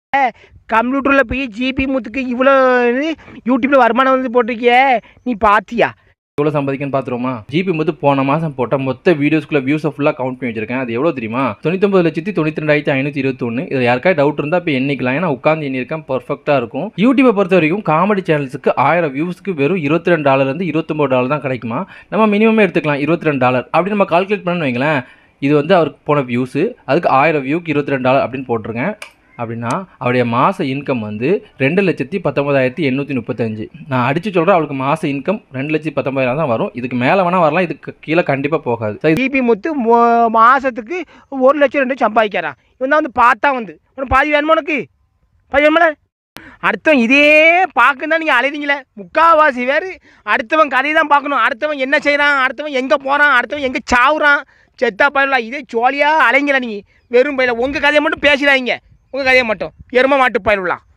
கம்ப்யூட்டரில் போய் ஜிபி முத்துக்கு இவ்வளோ இது யூடியூப்பில் வருமானம் வந்து போட்டிருக்கியே நீ பாத்தியா எவ்வளோ சம்பாதிக்கன்னு பார்த்துருவோமா ஜிபி வந்து போன மாதம் போட்ட மொத்த வீடியோஸ்க்குள்ள வியூஸை ஃபுல்லாக கவுண்ட் பண்ணி வச்சிருக்கேன் அது எவ்வளோ தெரியுமா தொண்ணூத்தொம்பது லட்சத்தி தொண்ணூற்றி ரெண்டாயிரத்தி ஐநூற்றி இருபத்தொன்று இது யாருக்காவது டவுட் இருந்தால் இப்போ எண்ணிக்கலாம் ஏன்னா உட்காந்து எண்ணிருக்கேன் பர்ஃபெக்டாக இருக்கும் யூடியூப்பை பொறுத்த வரைக்கும் காமெடி சேனல்ஸுக்கு ஆயிரம் வியூஸ்க்கு வெறும் இருபத்தி ரெண்டு டாலர்லேருந்து இருபத்தொம்பது டாலர் தான் கிடைக்குமா நம்ம மினிமமே எடுத்துக்கலாம் இருபத்தி ரெண்டு டாலர் அப்படி நம்ம கால்குலேட் பண்ணணும்னு வைங்களேன் இது வந்து அவருக்கு போன வியூஸு அதுக்கு ஆயிரம் வியூக்கு இருபத்தி ரெண்டு டாலர் அப்படின்னு போட்டிருக்கேன் அப்படின்னா அவருடைய மாத இன்கம் வந்து ரெண்டு லட்சத்தி பத்தொம்பதாயிரத்தி எண்ணூற்றி முப்பத்தஞ்சு நான் அடித்து சொல்கிறேன் அவளுக்கு மாத இன்கம் ரெண்டு லட்சத்தி பத்தொம்பதாயிரம் தான் வரும் இதுக்கு மேலே வேணால் வரலாம் இதுக்கு கீழே கண்டிப்பாக போகாது So, இது ஜிபி முத்து மோ- மாசத்துக்கு ஒரு லட்சம் ரெண்டு சம்பாதிக்கிறான் இவன் தான் வந்து பார்த்தா வந்து உனக்கு பாதி வேணுமா உனக்கு பாதி வேணுமா அடுத்தவன் இதே பார்க்க தான் நீங்கள் அலைதீங்களே முக்காவாசி பேர் அடுத்தவன் கதையை தான் பார்க்கணும் அடுத்தவன் என்ன செய்கிறான் அடுத்தவன் எங்கே போகிறான் அடுத்தவன் எங்கே சாவுறான் செத்தா பயிலாம் இதே ஜோலியாக அலைங்களா நீங்கள் வெறும் பயில உங்கள் கதையை மட்டும் பேசிடாதீங்க உங்கள் கதையை மட்டும் எரும மாட்டு பயிலாம்